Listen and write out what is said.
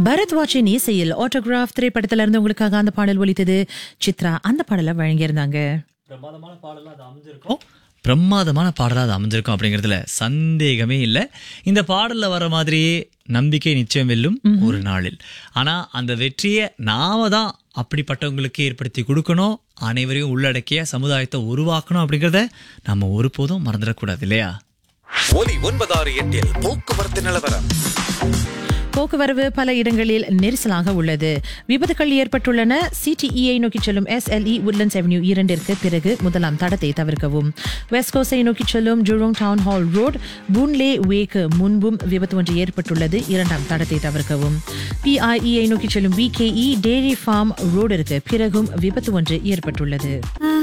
பரத் வாட்சின் இசையில் ஆட்டோகிராஃப் திரைப்படத்துல இருந்து உங்களுக்காக அந்த பாடல் ஒலித்தது சித்ரா அந்த பாடலை வழங்கியிருந்தாங்க பிரமாதமான பாடலாக அது அமைஞ்சிருக்கும் பிரமாதமான பாடலாக அது அமைஞ்சிருக்கும் அப்படிங்கிறதுல சந்தேகமே இல்லை இந்த பாடலில் வர மாதிரியே நம்பிக்கை நிச்சயம் வெல்லும் ஒரு நாளில் ஆனால் அந்த வெற்றியை நாம தான் அப்படிப்பட்டவங்களுக்கு ஏற்படுத்தி கொடுக்கணும் அனைவரையும் உள்ளடக்கிய சமுதாயத்தை உருவாக்கணும் அப்படிங்கிறத நம்ம ஒருபோதும் மறந்துடக்கூடாது இல்லையா ஒலி ஒன்பதாறு எட்டில் போக்குவரத்து நிலவரம் போக்குவரவு பல இடங்களில் நெரிசலாக உள்ளது விபத்துகள் ஏற்பட்டுள்ளன சிடிஇயை நோக்கி செல்லும் எஸ்எல்இ உட்லண்ட்ஸ் அவென்யூ இரண்டிற்கு பிறகு முதலாம் தடத்தை தவிர்க்கவும் வெஸ்ட் கோஸை நோக்கி செல்லும் Jurong town hall road Boon Lay வேக்கு முன்பும் விபத்து ஒன்று ஏற்பட்டுள்ளது இரண்டாம் தடத்தை தவிர்க்கவும் பிஐஇயை நோக்கி செல்லும் விகேஇ டேரி ஃபார்ம் ரோடிற்கு பிறகும் விபத்து ஒன்று ஏற்பட்டுள்ளது